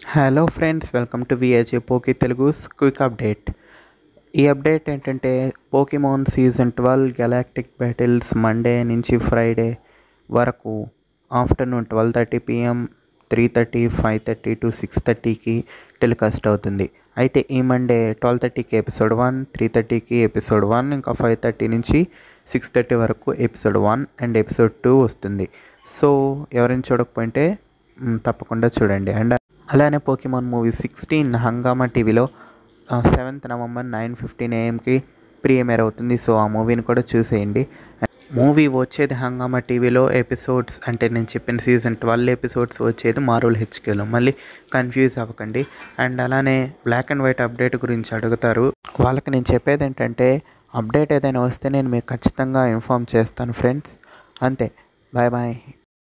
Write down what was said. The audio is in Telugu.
hello friends welcome to V A J Poki Telugu quick update ఈ అప్డేట్ ఏంటంటే Pokemon season twelve galactic battles Monday నుంచి ఫ్రైడే వరకు afternoon twelve thirty PM three thirty five thirty to six థర్టీకి టెలికాస్ట్ అవుతుంది అయితే ఈ మండే ట్వెల్వ్ థర్టీకి ఎపిసోడ్ వన్ త్రీ థర్టీకి ఎపిసోడ్ వన్ ఇంకా ఫైవ్ థర్టీ నుంచి సిక్స్ థర్టీ వరకు episode one and episode two వస్తుంది సో ఎవరైనా చూడకపోయింటే మ్, తప్పకుండా చూడండి అండ్ అలానే పోకిమాన్ మూవీ సిక్స్టీన్ హంగామా టీవీలో సెవెంత్ నవంబర్ నైన్ ఫిఫ్టీన్ ఏఎంకి ప్రీమియర్ అవుతుంది సో ఆ మూవీని కూడా చూసేయండి మూవీ వచ్చేది హంగామా టీవీలో ఎపిసోడ్స్ అంటే నేను చెప్పిన సీజన్ ట్వెల్వ్ ఎపిసోడ్స్ వచ్చేది మారుల్ హెచ్కేలో మళ్ళీ కన్ఫ్యూజ్ అవ్వకండి అండ్ అలానే బ్లాక్ అండ్ వైట్ అప్డేట్ గురించి అడుగుతారు వాళ్ళకి నేను చెప్పేది ఏంటంటే అప్డేట్ ఏదైనా వస్తే నేను మీకు ఖచ్చితంగా ఇన్ఫామ్ చేస్తాను ఫ్రెండ్స్ అంతే బాయ్ బాయ్